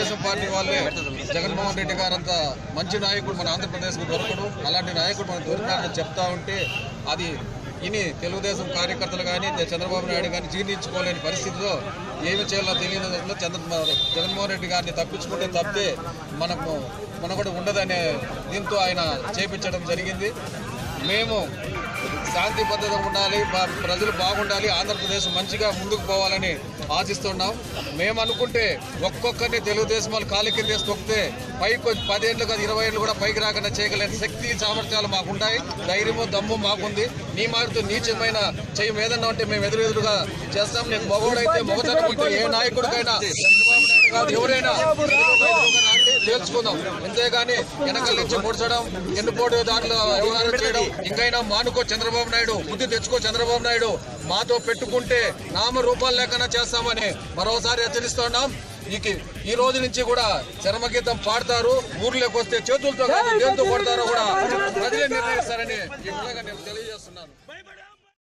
Telugu Desam party వాళ్ళే జగన్మోహన్ రెడ్డి గారు అంత మంచి నాయకుడు మన ఆంధ్రప్రదేశ్కు దొరకడు అలాంటి నాయకుడు మనకు దొరికారని చెప్తా ఉంటే అది ఇని తెలుగుదేశం కార్యకర్తలు కానీ చంద్రబాబు నాయుడు కానీ జీర్ణించుకోలేని పరిస్థితిలో ఏమి చేయాలో తెలియదు చంద్ర జగన్మోహన్ రెడ్డి గారిని తప్పించుకుంటే తప్పితే మనకు మన కూడా ఉండదనే దీంతో ఆయన చేపించడం జరిగింది మేము శాంతి భద్రత ఉండాలి బా- ప్రజలు బాగుండాలి ఆంధ్రప్రదేశ్ మంచిగా ముందుకు పోవాలని ఆశిస్తున్నాం మేము అనుకుంటే ఒక్కొక్కరిని తెలుగుదేశం వాళ్ళు కాలు కింద వేసి తొక్కితే పైకి పదేళ్ళు కాదు ఇరవై ఏళ్ళు కూడా పైకి రాకుండా చేయగలిగిన శక్తి సామర్థ్యాలు మాకుంటాయి ధైర్యము దమ్ము మాకుంది నీ మాటతో నీచమైన చెయ్యం ఏదన్నా ఉంటే మేము ఎదురు ఎదురుగా చేస్తాం నీకు మగవాడైతే మగతనం ఉంటే ఏ నాయకుడికైనా చంద్రబాబు నాయుడు కాదు ఎవరైనా ఎదురుగా రండి, తేల్చుకుందాం అంతేగాని వెనకల నుంచి పొడచడం ఎన్నుపోటు దాంట్లో వ్యవహారం చేయడం ఇంకైనా మానుకో చంద్రబాబు నాయుడు బుద్ధి తెచ్చుకో చంద్రబాబు నాయుడు మాతో పెట్టుకుంటే నామ రూపాలు లేకన్నా చేస్తామని మరోసారి హెచ్చరిస్తున్నాం ఈ ఈ రోజు నుంచి కూడా చరమగీతం పాడతారు ఊర్లోకి వస్తే చేతులతో కాదు దేంతో కొడతారో కూడా ప్రజలే నిర్ణయిస్తారని ఈ విధంగా నేను తెలియజేస్తున్నాను